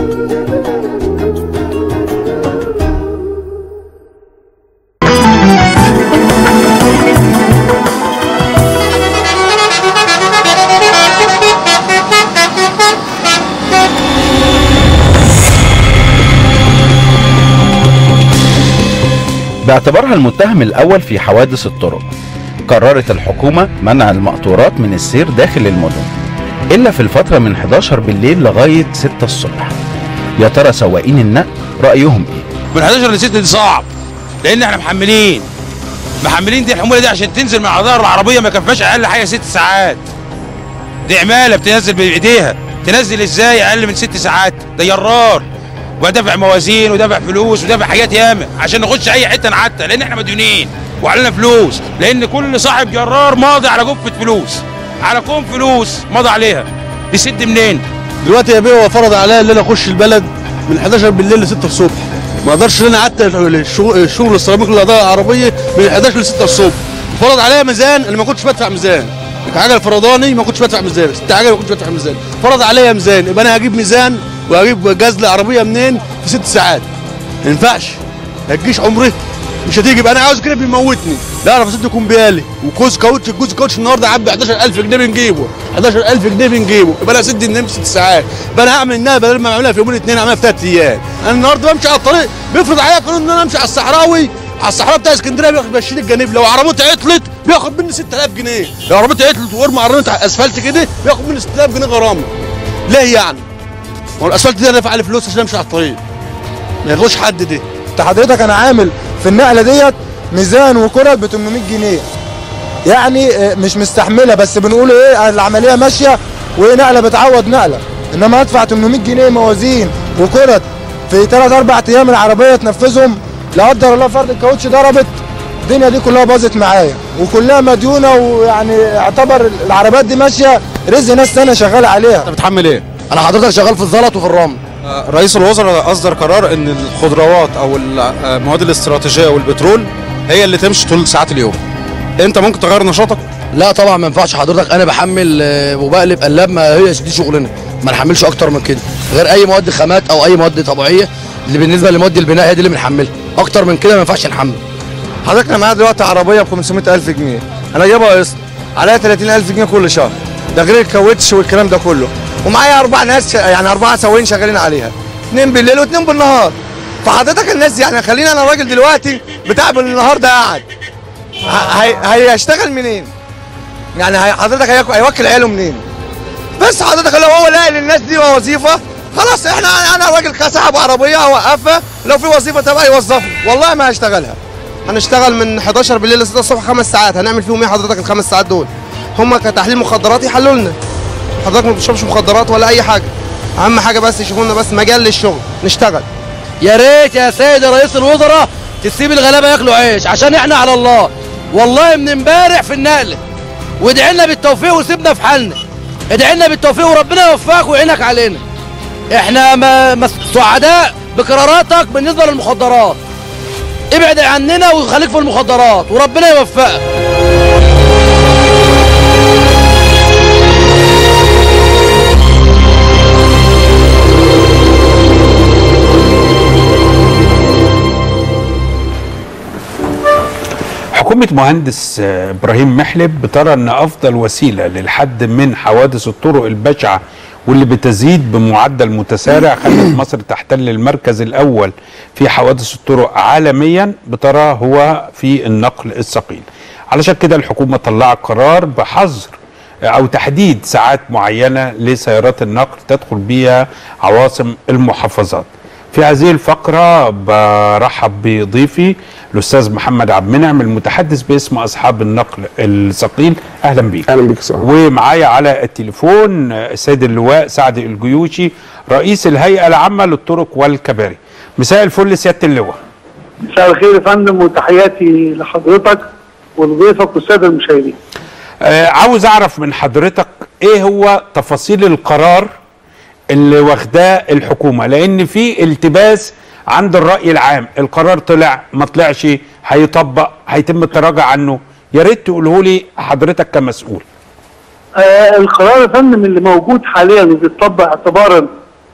باعتبارها المتهم الأول في حوادث الطرق قررت الحكومة منع المقطورات من السير داخل المدن إلا في الفترة من 11 بالليل لغاية 6 الصبح يا ترى سواقين النقل رأيهم إيه؟ من 11 ل 6 دي صعب لان احنا محملين محملين دي الحموله دي عشان تنزل من على ظهر العربيه ما كفاش اقل حاجه ست ساعات دي عماله بتنزل بايديها تنزل ازاي اقل من ست ساعات ده جرار ودافع موازين ودافع فلوس ودافع حاجات ياما عشان نخش اي حته نعتى لان احنا مديونين وعلينا فلوس لان كل صاحب جرار ماضي على جفه فلوس على كوم فلوس ماضي عليها يسد منين دلوقتي يا بيه هو فرض عليا ان انا اخش البلد من 11 بالليل ل 6 الصبح ما اقدرش ان انا قعدت الشغل الشغل السيراميك اللي هضيع العربيه من 11 ل 6 الصبح فرض عليا ميزان انا ما كنتش بدفع ميزان الحاجه الفرضاني ما كنتش بدفع ميزان ست حاجه ما كنتش بدفع ميزان فرض عليا ميزان يبقى انا هجيب ميزان وهجيب جزل عربيه منين في ست ساعات ما ينفعش ما تجيش عمري مش هتيجي يبقى انا عاوز كده بيموتني لا اعرف اسد كومبيالي وكوز كاوتش الجوز كاوتش النهارده عبي 11000 جنيه بنجيبه 11000 جنيه بنجيبه يبقى انا اسد النمس ست ساعات يبقى انا هعمل انها بدل ما اعملها في يومين اثنين اعملها في ثلاث ايام انا النهارده بمشي على الطريق بيفرض عليا قانون ان انا امشي على الصحراوي على الصحراء بتاع اسكندريه بياخد 20 الجنيه لو عربيتي عطلت بياخد مني 6000 جنيه لو عربيتي عطلت وارمي عربيتي على الاسفلت كده بياخد مني 6000 جنيه غرامه ليه يعني؟ هو الاسفلت ده انا دافع عليه فلوس عشان امشي على الطريق ما ياخدش حد ده انت حضرتك انا عامل في النقله ديت ميزان وكرة ب 800 جنيه يعني اه، مش مستحمله بس بنقول ايه العمليه ماشيه وايه نقله بتعوض نقله انما ادفع 800 جنيه موازين وكرة في 3 4 ايام العربيه تنفذهم لا قدر الله فرد الكاوتش ضربت الدنيا دي كلها باظت معايا وكلها مديونه ويعني اعتبر العربيات دي ماشيه رزق ناس تانية شغاله عليها انت بتحمل ايه؟ انا حضرتك شغال في الزلط وفي الرمل رئيس الوزراء اصدر قرار ان الخضروات او المواد الاستراتيجيه والبترول هي اللي تمشي طول ساعات اليوم انت ممكن تغير نشاطك لا طبعا ما ينفعش حضرتك انا بحمل آه، وبقلب قلاب ما هي دي شغلنا ما نحملش اكتر من كده غير اي مواد خامات او اي مواد طبيعيه اللي بالنسبه لمواد البناء هي دي اللي بنحملها اكتر من كده ما ينفعش نحمل حضرتك انا معايا دلوقتي عربيه ب 500000 جنيه انا جايبها قسط عليها 30000 جنيه كل شهر ده غير الكاوتش والكلام ده كله ومعايا اربع ناس يعني اربعه سواقين شغالين عليها اثنين بالليل واثنين بالنهار فحضرتك الناس دي يعني خلينا انا راجل دلوقتي بتاع بالنهار ده قاعد ه- هي هيشتغل منين؟ يعني هي- حضرتك هياك- هيوكل عياله منين؟ بس حضرتك لو هو لاقي للناس دي وظيفه خلاص احنا انا راجل صاحب عربيه اوقفها لو في وظيفه تبعي يوظفني والله ما هشتغلها هنشتغل من 11 بالليل ل 6 الصبح خمس ساعات هنعمل فيهم ايه حضرتك الخمس ساعات دول هم كتحليل مخدرات يحلوا لنا حضرتك ما بتشربش مخدرات ولا اي حاجه اهم حاجه بس يشوفوا لنا بس مجال للشغل نشتغل يا ريت يا سيد رئيس الوزراء تسيب الغلابه ياكلوا عيش عشان احنا على الله والله من امبارح في النقله وادعي لنا بالتوفيق وسيبنا في حالنا ادعي لنا بالتوفيق وربنا يوفقك ويعينك علينا احنا ما ما- سعداء بقراراتك بالنسبه للمخدرات ابعد عننا وخليك في المخدرات وربنا يوفقك حكومة مهندس آه، إبراهيم محلب بترى أن أفضل وسيلة للحد من حوادث الطرق البشعة واللي بتزيد بمعدل متسارع خلت مصر تحتل المركز الأول في حوادث الطرق عالميا بتراه هو في النقل الثقيل علشان كده الحكومة طلعت قرار بحظر أو تحديد ساعات معينة لسيارات النقل تدخل بها عواصم المحافظات في هذه الفقرة برحب بضيفي الأستاذ محمد عبد المنعم المتحدث باسم أصحاب النقل الثقيل أهلا بيك اهلا بيك صاحبي ومعايا على التليفون السيد اللواء سعد الجيوشي رئيس الهيئة العامة للطرق والكباري مساء الفل سيادة اللواء مساء الخير يا فندم وتحياتي لحضرتك ولضيفك والساده المشاهدين. آه عاوز أعرف من حضرتك إيه هو تفاصيل القرار اللي واخداه الحكومة لأن في التباس عند الرأي العام القرار طلع ما طلعش هيطبق هيتم التراجع عنه يا ريت تقوله لي حضرتك كمسؤول آه القرار يا فندم اللي موجود حاليا وبيتطبق اعتبارا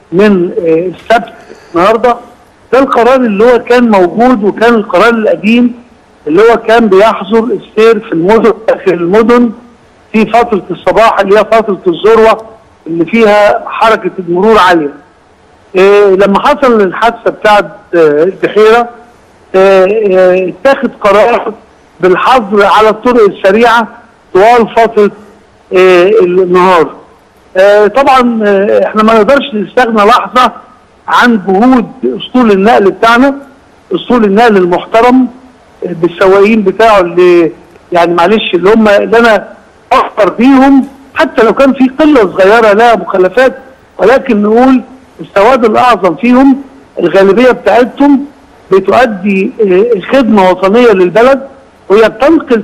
من آه، السبت النهارده ده القرار اللي هو كان موجود وكان القرار القديم اللي هو كان بيحظر السير في المدن في المدن في فتره الصباح اللي هي فتره الذروه اللي فيها حركه المرور عاليه. إيه لما حصل الحادثه بتاعت آه، البحيره آه، آه، اتخذ قرار بالحظر على الطرق السريعه طوال فتره آه، النهار. آه، طبعا آه، احنا ما نقدرش نستغنى لحظه عن جهود اسطول النقل بتاعنا اسطول النقل المحترم آه، بالسواقين بتاعه اللي يعني معلش اللي هم اللي انا افخر بيهم حتى لو كان في قله صغيره لها مخالفات ولكن نقول السواد الاعظم فيهم الغالبيه بتاعتهم بتؤدي آه، خدمه وطنيه للبلد وهي بتنقل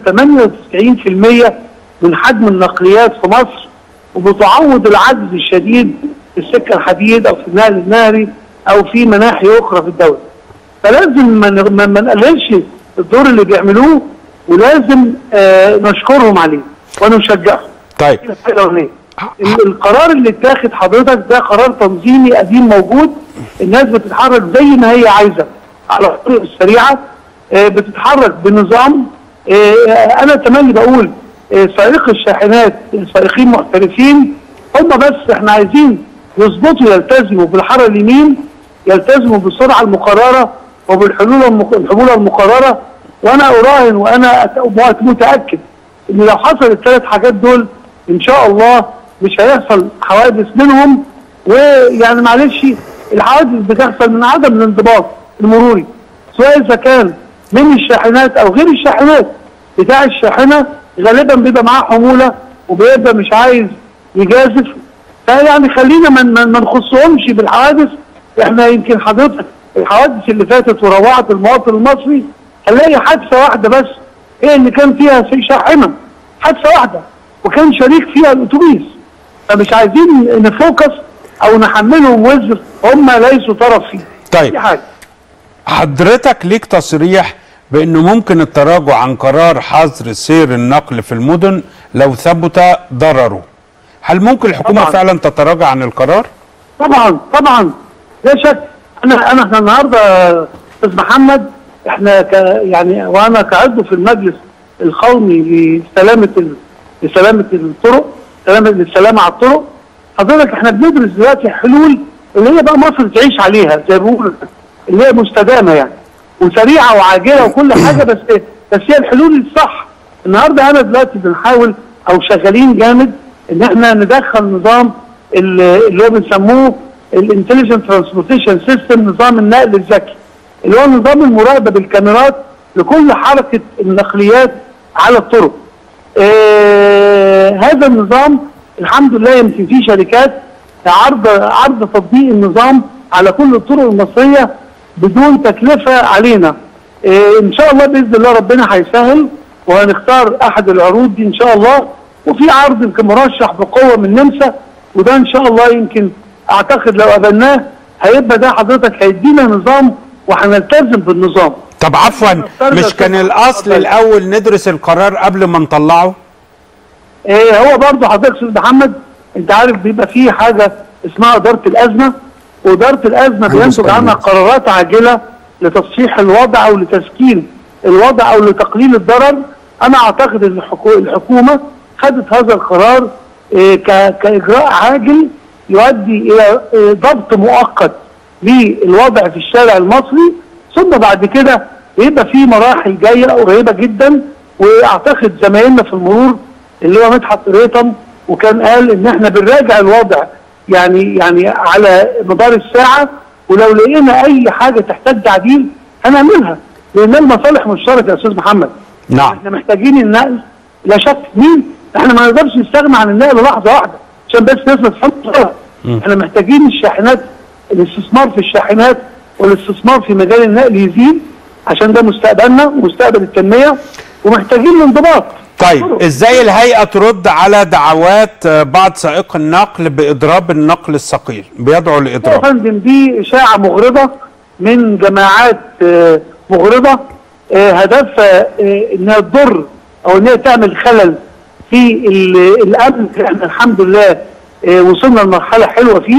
98% من حجم النقليات في مصر وبتعوض العجز الشديد في السكه الحديد او في النقل النهري او في مناحي اخرى في الدوله. فلازم ما ن- ما ما نقللش الدور اللي بيعملوه ولازم آه نشكرهم عليه ونشجعهم. طيب دي الحاجة الأولانية. ال- القرار اللي اتاخد حضرتك ده قرار تنظيمي قديم موجود الناس بتتحرك زي ما هي عايزه على الطرق السريعه آه، بتتحرك بنظام آه، انا تملي بقول آه، سائق الشاحنات سائقين محترفين هم بس احنا عايزين يظبطوا يلتزموا بالحاره اليمين يلتزموا بالسرعه المقرره وبالحلول المق- الحموله المقرره وانا اراهن وانا أت- متاكد ان لو حصل الثلاث حاجات دول ان شاء الله مش هيحصل حوادث منهم ويعني معلش الحوادث بتحصل من عدم الانضباط المروري سواء اذا كان من الشاحنات او غير الشاحنات بتاع الشاحنه غالبا بيبقى معاه حموله وبيبقى مش عايز يجازف فيعني خلينا ما ما ما نخصهمش بالحوادث احنا يمكن حضرتك الحوادث اللي فاتت وروعت المواطن المصري هنلاقي حادثه واحده بس هي اللي كان فيها في شاحنه حادثه واحده وكان شريك فيها الاتوبيس فمش عايزين نفوكس او نحملهم وزر هم ليسوا طرف فيه طيب. دي حاجه حضرتك ليك تصريح بانه ممكن التراجع عن قرار حظر سير النقل في المدن لو ثبت ضرره هل ممكن الحكومه طبعاً. فعلا تتراجع عن القرار طبعا طبعا لا شك انا انا احنا النهارده استاذ محمد احنا ك يعني وانا كعضو في المجلس القومي لسلامه ال... لسلامه الطرق سلامه للسلامه على الطرق حضرتك احنا بندرس دلوقتي حلول اللي هي بقى مصر تعيش عليها زي ما بيقولوا اللي هي مستدامه يعني وسريعه وعاجله وكل حاجه بس بس هي الحلول الصح النهارده انا دلوقتي بنحاول او شغالين جامد ان احنا ندخل نظام ال- اللي هو بنسموه الانتليجنت ترانسبورتيشن سيستم نظام النقل الذكي اللي هو نظام المراقبه بالكاميرات لكل حركه النقليات على الطرق. آه هذا النظام الحمد لله يمكن في شركات عرض عرض تطبيق النظام على كل الطرق المصريه بدون تكلفه علينا. آه ان شاء الله باذن الله ربنا هيسهل وهنختار احد العروض دي ان شاء الله وفي عرض يمكن مرشح بقوه من النمسا وده ان شاء الله يمكن اعتقد لو قبلناه هيبقى ده حضرتك هيدينا نظام وهنلتزم بالنظام. طب عفوا مش كان الاصل الاول ندرس القرار قبل ما نطلعه إيه هو برضه حضرتك استاذ محمد انت عارف بيبقى فيه حاجه اسمها اداره الازمه واداره الازمه بينتج عنها قرارات عاجله لتصحيح الوضع او لتسكين الوضع او لتقليل الضرر انا اعتقد ان الحكو- الحكومه خدت هذا القرار إيه ك- كاجراء عاجل يؤدي الى إيه ضبط مؤقت للوضع في الشارع المصري ثم بعد كده يبقى في مراحل جايه قريبه جدا واعتقد زمايلنا في المرور اللي هو مدحت ريطم وكان قال ان احنا بنراجع الوضع يعني يعني على مدار الساعه ولو لقينا اي حاجه تحتاج تعديل هنعملها لان المصالح مشتركه يا استاذ محمد نعم احنا محتاجين النقل لا شك مين احنا ما نقدرش نستغنى عن النقل لحظه واحده عشان بس الناس ما تفهمش غلط. احنا محتاجين الشاحنات الاستثمار في الشاحنات والاستثمار في مجال النقل يزيد عشان ده مستقبلنا ومستقبل التنميه ومحتاجين الانضباط طيب ازاي الهيئه ترد على دعوات آه، بعض سائق النقل باضراب النقل الثقيل بيدعو يا لاضراب فندم دي اشاعه مغرضه من جماعات آه، مغرضه آه، هدفها آه، انها تضر او انها تعمل خلل في ال- الامن اللي احنا الحمد لله آه، وصلنا لمرحله حلوه فيه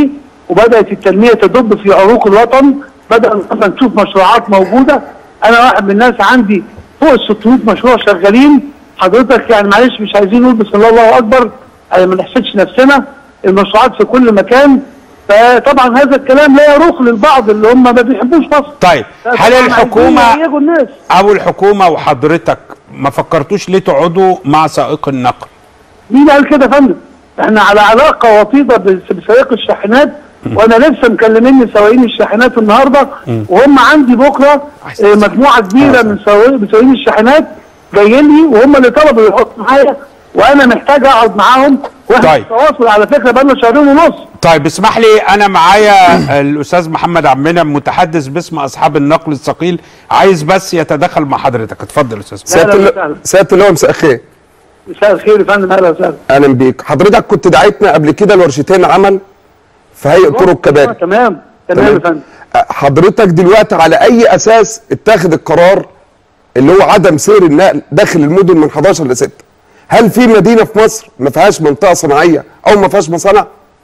وبدات التنميه تدب في عروق الوطن بدا النهارده نشوف مشروعات موجوده انا واحد من الناس عندي فوق ال 600 مشروع شغالين حضرتك يعني معلش مش عايزين نقول بسم الله الله اكبر يعني ما نحسدش نفسنا المشروعات في كل مكان فطبعا هذا الكلام لا يروق للبعض اللي هم ما بيحبوش مصر طيب هل طبعاً الحكومه عايزين يهيجوا الناس او الحكومه وحضرتك ما فكرتوش ليه تقعدوا مع سائق النقل مين قال كده يا فندم؟ احنا على علاقه وطيده بس- بسائق الشاحنات وانا لسه مكلميني سواقين الشاحنات النهارده وهم عندي بكره آه، مجموعه كبيره من سواق- سواقين الشاحنات جايين لي وهم اللي طلبوا يحطوا معايا وانا محتاج اقعد معاهم واحنا طيب. في تواصل على فكره بقالنا شهرين ونص طيب اسمح لي انا معايا الاستاذ محمد عبد المنعم متحدث باسم اصحاب النقل الثقيل عايز بس يتدخل مع حضرتك اتفضل يا استاذ لا، سياده لا، اللواء لا. سياده اللواء مساء الخير مساء الخير يا فندم اهلا وسهلا اهلا بيك حضرتك كنت دعيتنا قبل كده لورشتين عمل في هيئه طرق آه، الكباري تمام تمام يا فندم حضرتك دلوقتي على اي اساس اتخذ القرار اللي هو عدم سير النقل داخل المدن من 11 ل 6 هل في مدينه في مصر ما فيهاش منطقه صناعيه او ما فيهاش مصانع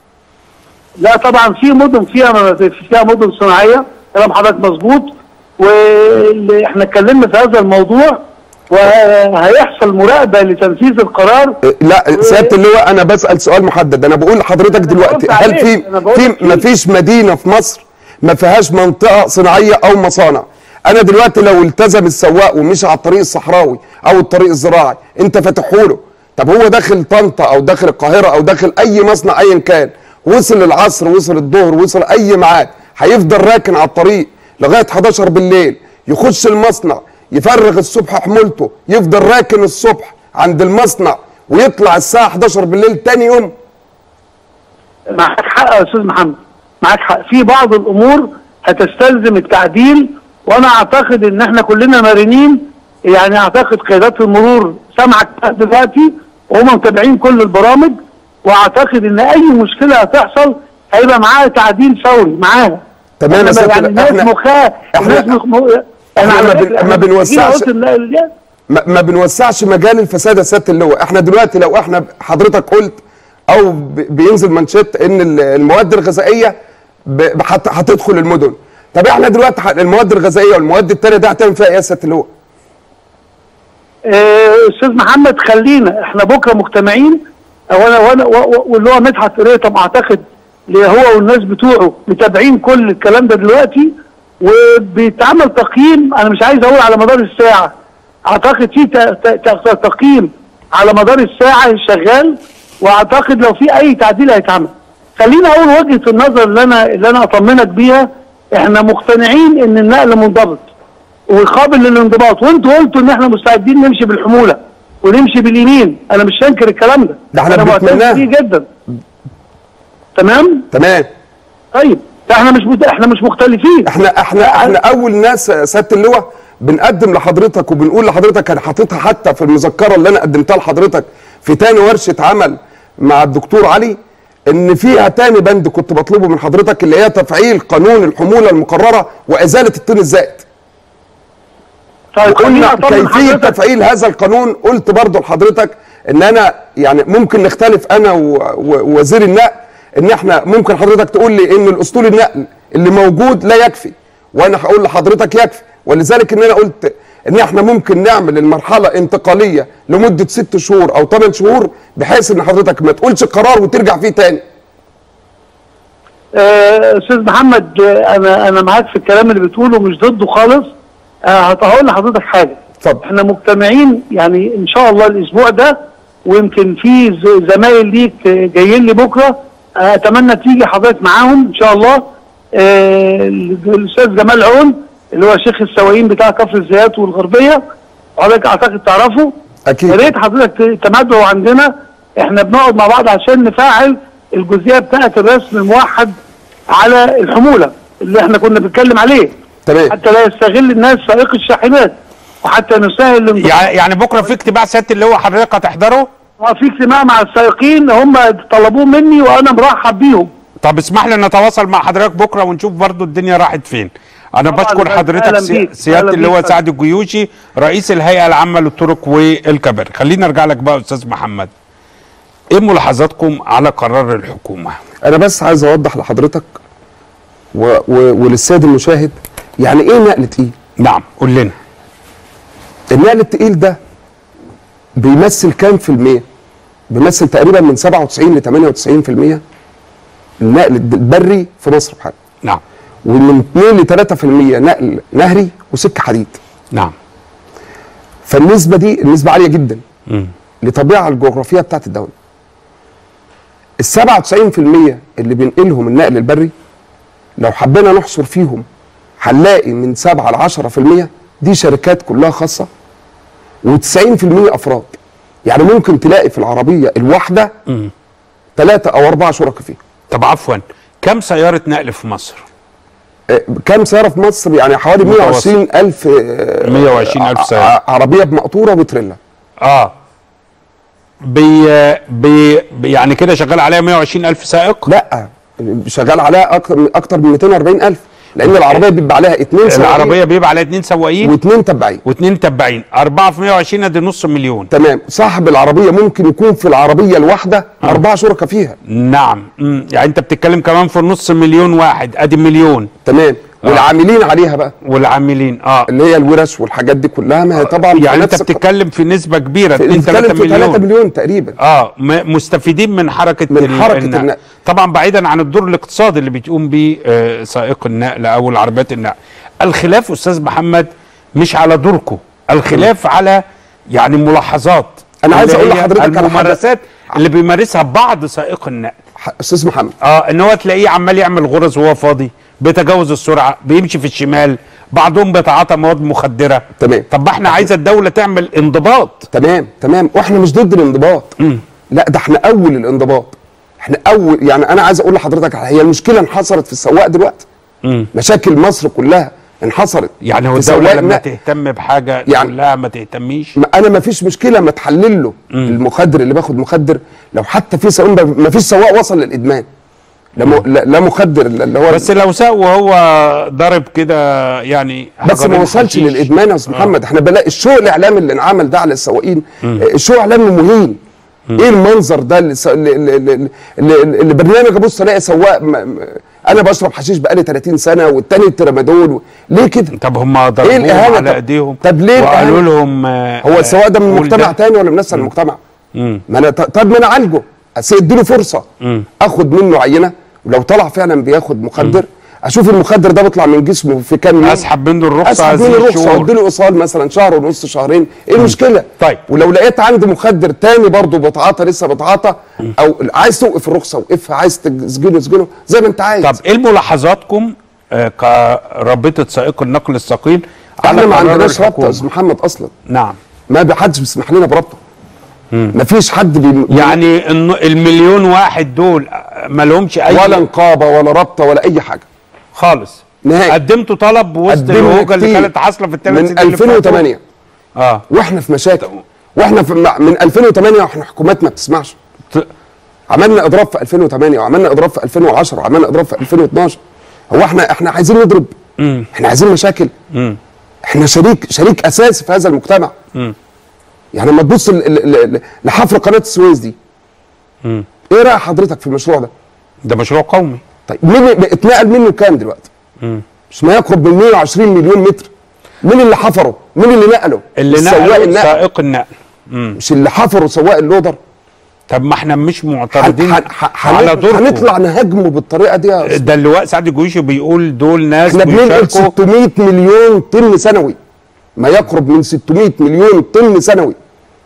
لا طبعا في مدن فيها فيها مدن صناعيه كلام حضرتك مظبوط واحنا اتكلمنا في هذا الموضوع وهيحصل مراقبه لتنفيذ القرار إيه، لا سياده اللواء انا بسال سؤال محدد انا بقول لحضرتك دلوقتي بقول هل عليك، في أنا بقول في لك ما فيه. فيش مدينه في مصر ما فيهاش منطقه صناعيه او مصانع انا دلوقتي لو التزم السواق ومشي على الطريق الصحراوي او الطريق الزراعي انت فاتحه له طب هو داخل طنطا او داخل القاهره او داخل اي مصنع ايا كان وصل العصر وصل الظهر وصل اي ميعاد هيفضل راكن على الطريق لغايه 11 بالليل يخش المصنع يفرغ الصبح حمولته يفضل راكن الصبح عند المصنع ويطلع الساعه 11 بالليل تاني يوم معاك حق يا استاذ محمد معاك حق في بعض الامور هتستلزم التعديل وانا اعتقد ان احنا كلنا مرنين يعني اعتقد قيادات المرور سامعك دلوقتي وهم متابعين كل البرامج واعتقد ان اي مشكله هتحصل هيبقى معاها تعديل فوري معاها تمام يا إنما سيادة يعني الناس إحنا- مخها إحنا- الناس مخ... م... إحنا على ما بن- فكرة ما إحنا بنوسعش- قلت ال- ال- ما, ما بنوسعش مجال الفساد يا سياده اللواء احنا دلوقتي لو احنا حضرتك قلت او ب- بينزل منشط ان ال- المواد الغذائيه ب- ب- هت- هتدخل المدن طب احنا دلوقتي ح- المواد الغذائيه والمواد التانيه دي هتعمل فيها ايه يا سياده اللواء آه، استاذ محمد خلينا احنا بكره مجتمعين وانا وانا و- و- واللي هو مدحت ريتم اعتقد اللي هو والناس بتوعه متابعين كل الكلام ده دلوقتي وبيتعمل تقييم انا مش عايز اقول على مدار الساعه اعتقد في ت- ت- ت- تقييم على مدار الساعه شغال واعتقد لو في اي تعديل هيتعمل خليني اقول وجهه النظر اللي انا اللي انا اطمنك بيها احنا مقتنعين ان النقل منضبط وقابل للانضباط وانتوا قلتوا ان احنا مستعدين نمشي بالحموله ونمشي باليمين انا مش هنكر الكلام ده ده احنا انا معتز بنتمناه. بيه جدا تمام تمام طيب ده احنا مش مت... احنا مش مختلفين احنا احنا احنا اول ناس يا سياده اللواء بنقدم لحضرتك وبنقول لحضرتك انا حاططها حتى في المذكره اللي انا قدمتها لحضرتك في تاني ورشه عمل مع الدكتور علي ان فيها تاني بند كنت بطلبه من حضرتك اللي هي تفعيل قانون الحموله المقرره وازاله الطين الزائد طيب خليني قلنا اطمن كيفيه حضرتك تفعيل هذا القانون قلت برضه لحضرتك ان انا يعني ممكن نختلف انا و- و- ووزير النقل ان احنا ممكن حضرتك تقول لي ان الاسطول النقل اللي موجود لا يكفي وانا هقول لحضرتك يكفي ولذلك ان انا قلت ان احنا ممكن نعمل المرحله انتقاليه لمده ست شهور او ثمان شهور بحيث ان حضرتك ما تقولش قرار وترجع فيه تاني آه، استاذ محمد آه، انا انا معاك في الكلام اللي بتقوله مش ضده خالص آه، هقول لحضرتك حاجه اتفضل احنا مجتمعين يعني ان شاء الله الاسبوع ده ويمكن في ز- زمايل ليك آه، جايين لي بكره آه، اتمنى تيجي حضرتك معاهم ان شاء الله آه، الاستاذ جمال عون اللي هو شيخ السواقين بتاع كفر الزيات والغربيه حضرتك اعتقد تعرفه اكيد يا ريت حضرتك تمدوا عندنا احنا بنقعد مع بعض عشان نفعل الجزئيه بتاعه الرسم الموحد على الحموله اللي احنا كنا بنتكلم عليه تمام حتى لا يستغل الناس سائق الشاحنات وحتى نسهل الانضباط. يعني يعني بكره في اجتماع سياده اللي هو حضرتك هتحضره آه، في اجتماع مع السائقين هم طلبوه مني وانا مرحب بيهم طب اسمح لي نتواصل مع حضرتك بكره ونشوف برضو الدنيا راحت فين انا طبعاً، بشكر أهلاً حضرتك سي- بيك، سياده أهلاً اللي هو بيك. سعد الجيوشي رئيس الهيئه العامه للطرق والكباري خلينا نرجع لك بقى يا استاذ محمد ايه ملاحظاتكم على قرار الحكومه انا بس عايز اوضح لحضرتك و... و... وللسيد المشاهد يعني ايه نقل تقيل نعم قول لنا النقل التقيل ده بيمثل كام في المية بيمثل تقريبا من 97 ل 98% النقل البري في مصر بحاله نعم ومن 2 ل 3% نقل نهري وسكه حديد نعم فالنسبه دي النسبه عاليه جدا مم. لطبيعه الجغرافيه بتاعت الدوله ال 97% اللي بينقلهم النقل البري لو حبينا نحصر فيهم هنلاقي من 7 ل 10% دي شركات كلها خاصه و90% افراد يعني ممكن تلاقي في العربيه الواحده ثلاثه او اربعه شركاء فيها طب عفوا كم سياره نقل في مصر آه، كم سياره في مصر يعني حوالي متوسط. 120 الف 120 ألف سيارة. عربيه بمقطوره وتريلا اه بي بي بي- يعني كده شغال عليها 120 الف سائق لا شغال عليها اكتر اكتر من 240 الف لان العربيه بيبقى عليها اثنين العربيه بيبقى عليها اتنين سواقين واثنين تبعين واتنين تبعين أربعة في 120 ادي نص مليون تمام صاحب العربيه ممكن يكون في العربيه الواحده اربعه شركاء فيها نعم مم. يعني انت بتتكلم كمان في نص مليون واحد ادي مليون تمام والعاملين عليها بقى والعاملين اه اللي هي الورش والحاجات دي كلها ما هي طبعا يعني انت نفس الق- بتتكلم في نسبه كبيره في 2 3 بتتكلم في 3 مليون مليون تقريبا اه م- مستفيدين من حركه من ال- حركة النقل. النقل. طبعا بعيدا عن الدور الاقتصادي اللي بتقوم بيه آه، سائق النقل او العربيات النقل الخلاف استاذ محمد مش على دوركم الخلاف على يعني ملاحظات أنا عايز اللي أقول هي لحضرتك على حاجة. الممارسات اللي بيمارسها بعض سائق النقل ح- استاذ محمد اه ان هو تلاقيه عمال يعمل غرز وهو فاضي بيتجاوز السرعه بيمشي في الشمال بعضهم بيتعاطى مواد مخدره تمام. طب ما احنا عايزه الدوله تعمل انضباط تمام تمام واحنا مش ضد الانضباط لا ده احنا اول الانضباط احنا اول يعني انا عايز اقول لحضرتك هي المشكله انحصرت في السواق دلوقتي مشاكل مصر كلها انحصرت يعني هو في الدوله سواق لما نقل. تهتم بحاجه يعني- يعني لا ما تهتميش ما انا ما فيش مشكله ما تحلل له المخدر اللي باخد مخدر لو حتى في سواق ما فيش سواق وصل للادمان لا, م... لا, لا مخدر اللي هو بس لو ساق وهو ضرب كده يعني بس ما حجرين وصلش حشيش. للادمان يا استاذ محمد احنا بنلاقي الشو الاعلامي اللي انعمل ده على السواقين الشو اعلامي مهين ايه المنظر ده اللي, س... اللي, اللي, اللي, اللي, اللي برنامج ابص الاقي سواق م... م... انا بشرب حشيش بقالي 30 سنه والتاني ترامادول و... ليه كده؟ طب هم ضربوهم الإهانة؟ على طب- ايديهم طب ليه وقالوا الإهانة؟ لهم آه، هو السواق ده من قول مجتمع تاني ولا من نفس المجتمع؟ مم. ما انا ط- طب ما انا اعالجه أس- اديله فرصه اخد منه عينه ولو طلع فعلا بياخد مخدر اشوف المخدر ده بيطلع من جسمه في كام يوم اسحب منه الرخصه اسحب هذه منه الرخصه الشهور. واديله ايصال مثلا شهر ونص شهرين ايه المشكله طيب. ولو لقيت عندي مخدر تاني برضه بتعاطى لسه بتعاطى او عايز توقف الرخصه وقفها عايز تسجنه اسجنه زي ما انت عايز طب ايه ملاحظاتكم آه، كرابطه سائق النقل الثقيل على احنا ما قرار عندناش رابطه الحكومة؟ يا استاذ محمد اصلا نعم ما حدش بيسمح لنا برابطه ما فيش حد بي... يعني الن- المليون واحد دول آه، ما لهمش اي ولا نقابه ولا رابطه ولا اي حاجه خالص نهائي قدمتوا طلب وسط قدمنا الهوجه اللي كتير. كانت حاصله في الثمان من سنين اللي فاتوا؟ 2008 اه واحنا في مشاكل واحنا في مع- من 2008 واحنا حكومات ما بتسمعش ت- عملنا اضراب في 2008 وعملنا اضراب في 2010 وعملنا اضراب في 2012 هو احنا احنا عايزين نضرب احنا عايزين مشاكل احنا شريك شريك اساسي في هذا المجتمع يعني لما تبص ل- ل- ل- لحفر قناه السويس دي ايه راي حضرتك في المشروع ده ده مشروع قومي طيب مين اتنقل منه كام دلوقتي مش ما يقرب من 120 مليون متر مين اللي حفره مين اللي نقله اللي السواق نقلوا النقل سائق النقل مش اللي حفره سواق اللودر طب ما احنا مش هن- معترضين هن- ح- على هن- دوركم هنطلع نهاجمه بالطريقه دي يا أستاذ. ده اللواء سعد الجويشي بيقول دول ناس احنا بننقل بيشاركوا 600 مليون طن سنوي ما يقرب من 600 مليون طن سنوي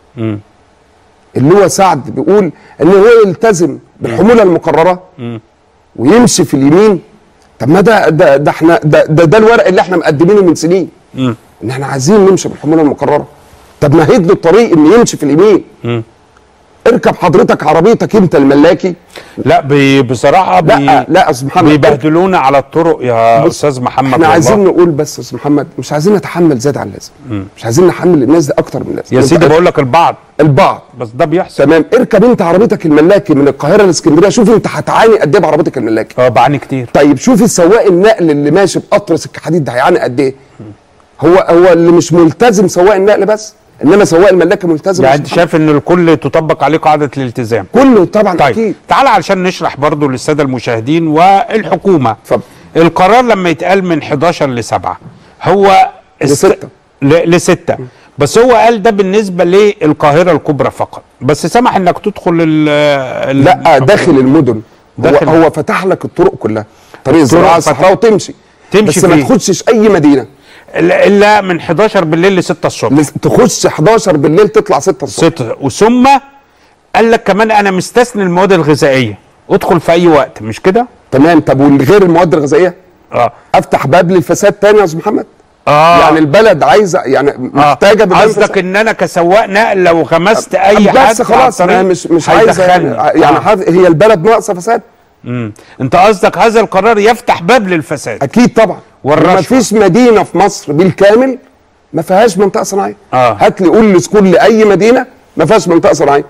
اللي هو سعد بيقول ان هو يلتزم بالحموله المقرره ويمشي في اليمين طب ما ده ده ده احنا ده ده, ده الورق اللي احنا مقدمينه من سنين ان احنا عايزين نمشي بالحموله المقرره طب مهد له الطريق ان يمشي في اليمين اركب حضرتك عربيتك انت الملاكي لا بي بصراحه بي لا لا يا استاذ محمد بيبهدلونا على الطرق يا بص، استاذ محمد احنا والله. عايزين نقول بس يا استاذ محمد مش عايزين نتحمل زياده عن اللازم مش عايزين نحمل الناس دي اكتر من اللازم يا سيدي انت- بقول لك البعض البعض بس ده بيحصل تمام اركب انت عربيتك الملاكي من القاهره لاسكندريه شوف انت هتعاني قد ايه بعربيتك الملاكي اه بعاني كتير طيب شوف السواق النقل اللي ماشي بقطر سكه حديد ده هيعاني قد ايه هو هو اللي مش ملتزم سواق النقل بس انما سواق الملاكه ملتزم يعني يا انت أستاذ شايف ان الكل تطبق عليه قاعده الالتزام محمد. كله طبعا طيب اكيد تعال علشان نشرح برضو للساده المشاهدين والحكومه اتفضل. القرار لما يتقال من 11 ل 7 هو است- لستة. ل- لستة بس هو قال ده بالنسبه للقاهره الكبرى فقط بس سمح انك تدخل ال ال- لا داخل المدن داخل- هو, هو فتح لك الطرق كلها طريق الزراعه فتح- الصحراء وتمشي تمشي بس ما فيه. تخشش اي مدينه الا إلا من 11 بالليل ل 6 الصبح لس- تخش 11 بالليل تطلع 6 الصبح ست وثم قال لك كمان انا مستثني المواد الغذائيه ادخل في اي وقت مش كده؟ تمام طب وغير المواد الغذائيه اه افتح باب للفساد تاني يا استاذ محمد اه يعني البلد عايزه يعني محتاجه باب قصدك فساد. ان انا كسواق نقل لو غمست اي حد بس خلاص على أنا الطريق مش مش عايزه يعني, هيدخلني. يعني آه. حاف- هي البلد ناقصه فساد مم. انت قصدك هذا القرار يفتح باب للفساد اكيد طبعا والرشوة. ما فيش مدينه في مصر بالكامل ما فيهاش منطقه صناعيه آه. هات لي قول لسكول لاي مدينه ما فيهاش منطقه صناعيه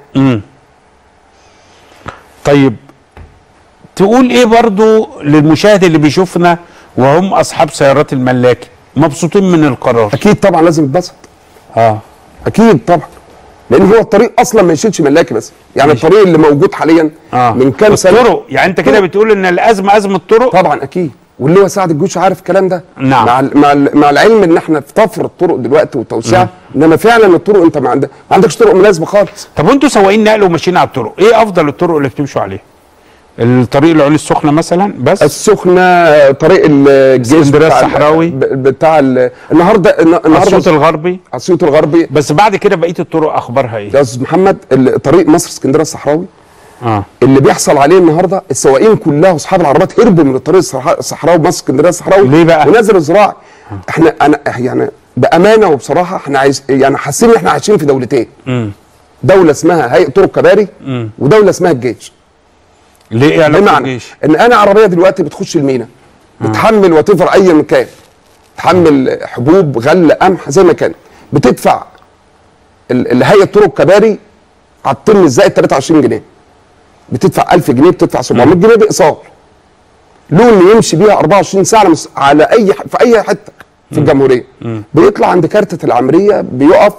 طيب تقول ايه برضو للمشاهد اللي بيشوفنا وهم اصحاب سيارات الملاكي مبسوطين من القرار اكيد طبعا لازم يتبسط اه اكيد طبعا لان هو الطريق اصلا ما يشيلش ملاكي بس يعني الطريق اللي موجود حاليا اه من كام سنه الطرق يعني انت كده بتقول ان الازمه ازمه طرق طبعا اكيد واللي هو سعد الجوش عارف الكلام ده نعم. مع ال- مع ال- مع العلم ان احنا في طفر الطرق دلوقتي وتوسيعها انما فعلا الطرق انت ما, عندك ما عندكش طرق مناسبه خالص طب وانتوا سواقين نقل وماشيين على الطرق ايه افضل الطرق اللي بتمشوا عليها الطريق العلي السخنه مثلا بس السخنه طريق الجيش اسكندرية بتاع ال- الصحراوي. ب- بتاع ال- النهارده النهارده اسيوط الغربي اسيوط الغربي بس بعد كده بقيه الطرق اخبارها ايه يا استاذ محمد ال- طريق مصر اسكندريه الصحراوي اه اللي بيحصل عليه النهارده السواقين كلها واصحاب العربيات هربوا من الطريق الصحرا- الصحراوي مصر اسكندريه الصحراوي ليه بقى؟ ونزلوا الزراعي احنا انا يعني بامانه وبصراحه احنا عايز يعني حاسين ان احنا عايشين في دولتين امم دوله اسمها هيئه طرق كباري ودوله اسمها الجيش ليه ايه علاقه بمعنى بالجيش ان انا عربيه دلوقتي بتخش المينا بتحمل وتفر اي مكان تحمل حبوب غله قمح زي ما كان بتدفع ال- الهيئه طرق كباري على الطن الزائد 23 جنيه بتدفع 1000 جنيه بتدفع 700 جنيه باقساط له انه يمشي بيها 24 ساعه على مس- على اي ح- في اي حته في الجمهوريه بيطلع عند كارتة العمريه بيقف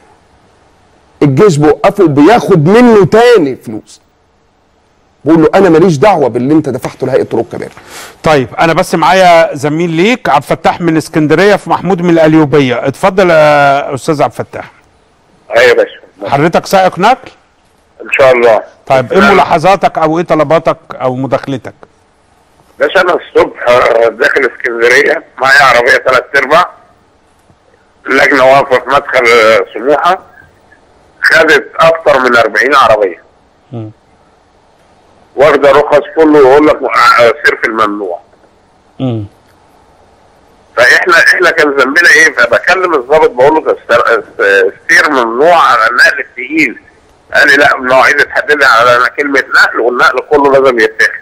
الجيش بيوقفه وبياخد منه تاني فلوس بقول له انا ماليش دعوه باللي انت دفعته لهيئه طرق كباري طيب انا بس معايا زميل ليك عبد الفتاح من اسكندريه في محمود من القليوبيه اتفضل يا استاذ عبد الفتاح ايوه يا باشا حضرتك سائق نقل ان شاء الله طيب ايه ملاحظاتك او ايه طلباتك او مداخلتك باشا انا الصبح آه، داخل اسكندريه معايا عربيه ثلاث ارباع اللجنه واقفه في مدخل آه، سموحه خدت اكتر من 40 عربيه واخده رخص كله ويقول لك آه، سير في الممنوع امم فاحنا احنا كان ذنبنا ايه فبكلم الضابط بقول له ده السر- الس- السير ممنوع على النقل الثقيل قال لي لا المواعيد اتحددت على كلمه نقل والنقل كله لازم يتاخد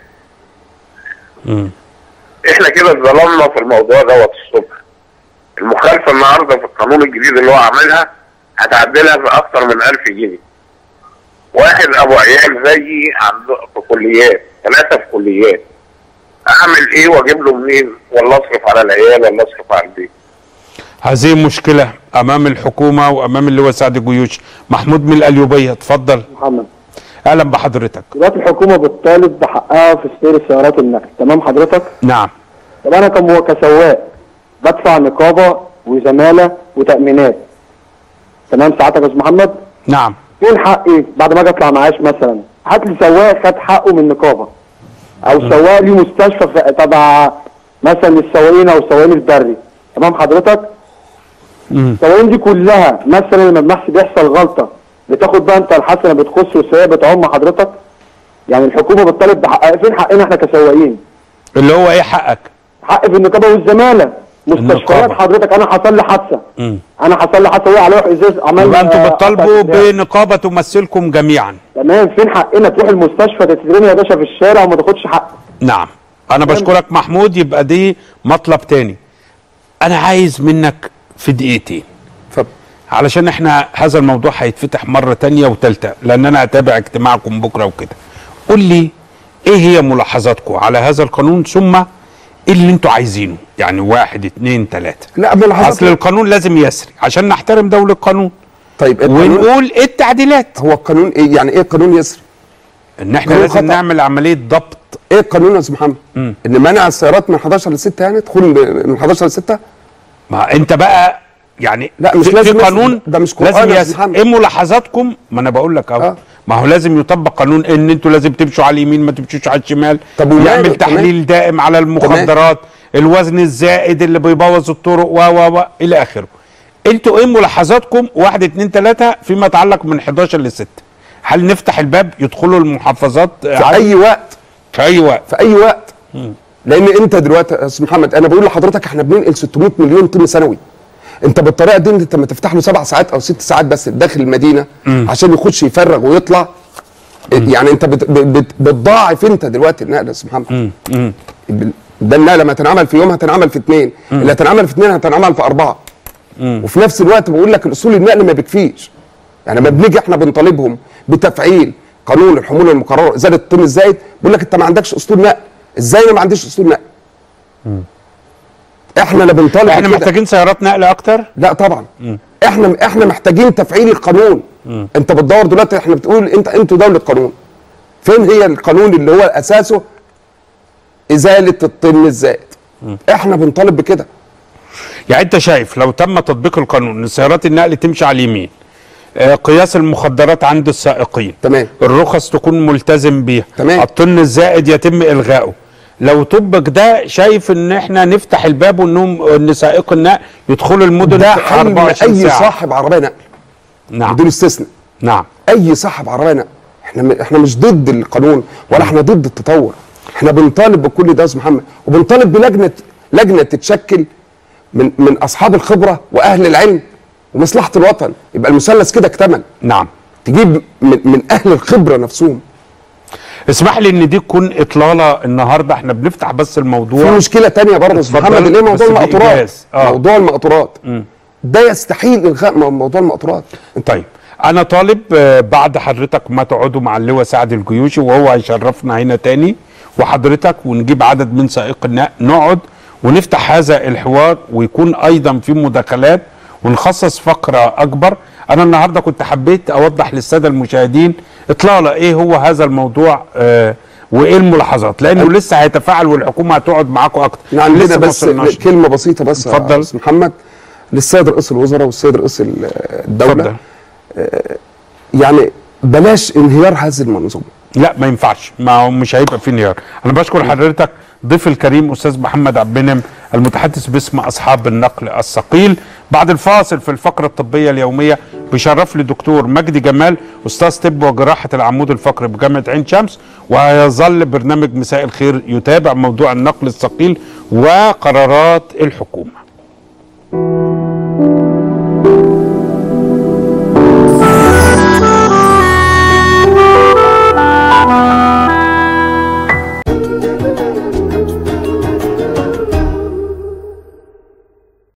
احنا كده اتظلمنا في الموضوع دوت الصبح المخالفه النهارده في القانون الجديد اللي هو عاملها هتعدلها باكثر من 1000 جنيه واحد ابو عيال زيي عنده في كليات ثلاثه في كليات اعمل ايه واجيب له منين ولا اصرف على العيال ولا اصرف على البيت هذه مشكله امام الحكومه وامام اللواء سعد الجيوش محمود من القليوبيه اتفضل محمد اهلا بحضرتك دلوقتي الحكومه بتطالب بحقها في سير السيارات النقل تمام حضرتك نعم طب انا كم- كسواق بدفع نقابه وزماله وتامينات تمام ساعتك يا استاذ محمد نعم فين حقي بعد ما اجي اطلع معاش مثلا هات لي سواق خد حقه من النقابه او سواق ليه مستشفى في- تبع مثلا السواقين او السواقين البري تمام حضرتك السواقين دي كلها مثلا لما بنحس بيحصل غلطه بتاخد بقى انت الحسنه بتخص والسيئه بتعم حضرتك يعني الحكومه بتطالب بحقها فين حقنا احنا كسواقين اللي هو ايه حقك حق في النقابه والزماله مستشفيات النقابة. حضرتك انا حصل لي حادثه مم. انا حصل لي حادثه وقع على روح ازاز عملنا يبقى انتوا بتطالبوا بتاع. بنقابه تمثلكم جميعا تمام فين حقنا تروح المستشفى تترمي يا باشا في الشارع وما تاخدش حق نعم انا بشكرك محمود يبقى دي مطلب تاني انا عايز منك في دقيقتين اتفضل علشان احنا هذا الموضوع هيتفتح مرة تانية وتالتة لان انا هتابع اجتماعكم بكرة وكده قول لي ايه هي ملاحظاتكم على هذا القانون ثم ايه اللي انتوا عايزينه يعني واحد اتنين تلاتة لا ملاحظات اصل القانون لازم يسري عشان نحترم دولة القانون طيب القانون ونقول ايه التعديلات هو القانون ايه يعني ايه قانون يسري ان احنا قانون لازم خطأ. نعمل عمليه ضبط ايه القانون يا استاذ محمد ان منع السيارات من 11 ل 6 يعني تدخل من 11 ل 6 ما انت بقى يعني لا، مش في- لازم في يس- قانون ده مش قرآن لازم يا يس... أستاذ محمد. ايه ملاحظاتكم ما انا بقول لك اهو آه. ما هو لازم يطبق قانون ان انتوا لازم تمشوا على اليمين ما تمشوش على الشمال طب وماله؟ يعمل تمام. تحليل دائم على المخدرات الوزن الزائد اللي بيبوظ الطرق و و و الى اخره انتوا ايه ملاحظاتكم واحد اتنين تلاته فيما يتعلق من 11 ل 6 هل نفتح الباب يدخلوا المحافظات في اي وقت في اي وقت في اي وقت لان انت دلوقتي يا استاذ محمد انا بقول لحضرتك احنا بننقل 600 مليون طن سنوي انت بالطريقه دي انت لما تفتح له سبع ساعات او ست ساعات بس داخل المدينه عشان يخش يفرغ ويطلع يعني انت بت بت بتضاعف انت دلوقتي النقل يا استاذ محمد بال- ده النقله ما تنعمل في يوم هتنعمل في اثنين اللي هتنعمل في اثنين هتنعمل في اربعه وفي نفس الوقت بقول لك الاصول النقل ما بيكفيش يعني لما بنيجي احنا بنطالبهم بتفعيل قانون الحموله المقرره ازاله الطن الزايد بيقول لك انت ما عندكش اسطول نقل ازاي انا ما عنديش اسطول نقل احنا اللي بنطالب احنا بكده. محتاجين سيارات نقل اكتر لا طبعا احنا احنا محتاجين تفعيل القانون انت بتدور دلوقتي احنا بتقول انت انتوا دوله قانون فين هي القانون اللي هو اساسه ازاله الطن الزائد احنا بنطالب بكده يعني انت شايف لو تم تطبيق القانون ان سيارات النقل تمشي على اليمين آه، قياس المخدرات عند السائقين تمام الرخص تكون ملتزم بيها تمام. الطن الزائد يتم الغائه لو طبق ده شايف ان احنا نفتح الباب وانهم ان سائق النقل يدخلوا المدن ده في حل 24 اي ساعه صاحب عربيه نقل نعم بدون استثناء نعم اي صاحب عربيه نقل احنا م- احنا مش ضد القانون ولا احنا ضد التطور احنا بنطالب بكل ده يا استاذ محمد وبنطالب بلجنه لجنه تتشكل من من اصحاب الخبره واهل العلم ومصلحه الوطن يبقى المثلث كده اكتمل نعم تجيب من, من اهل الخبره نفسهم اسمح لي ان دي تكون اطلاله النهارده احنا بنفتح بس في الموضوع مشكله تانية برضه يا استاذ اتفضل، محمد اللي هي موضوع بس المقطورات بإيجاز. آه. موضوع المقطورات ده يستحيل الغاء مو- موضوع المقطورات طيب انا طالب آه، بعد حضرتك ما تقعدوا مع اللواء سعد الجيوشي وهو هيشرفنا هنا تاني وحضرتك ونجيب عدد من سائق النقل نقعد ونفتح هذا الحوار ويكون ايضا في مداخلات ونخصص فقره اكبر انا النهارده كنت حبيت اوضح للساده المشاهدين اطلاله ايه هو هذا الموضوع آه وايه الملاحظات لانه لسه هيتفاعل والحكومه هتقعد معاكم اكتر احنا عندنا لسه ما بس وصلناش. كلمه بسيطه بس يا اتفضل. استاذ محمد للسيد رئيس الوزراء والسيد رئيس ال- الدوله اتفضل. يعني بلاش انهيار هذه المنظومه لا ما ينفعش ما هو مش هيبقى في انهيار انا بشكر حضرتك ضيف الكريم استاذ محمد عبد المنعم المتحدث باسم اصحاب النقل الثقيل بعد الفاصل في الفقره الطبيه اليوميه بيشرف لي دكتور مجدي جمال استاذ طب وجراحه العمود الفقري بجامعه عين شمس وهيظل برنامج مساء الخير يتابع موضوع النقل الثقيل وقرارات الحكومه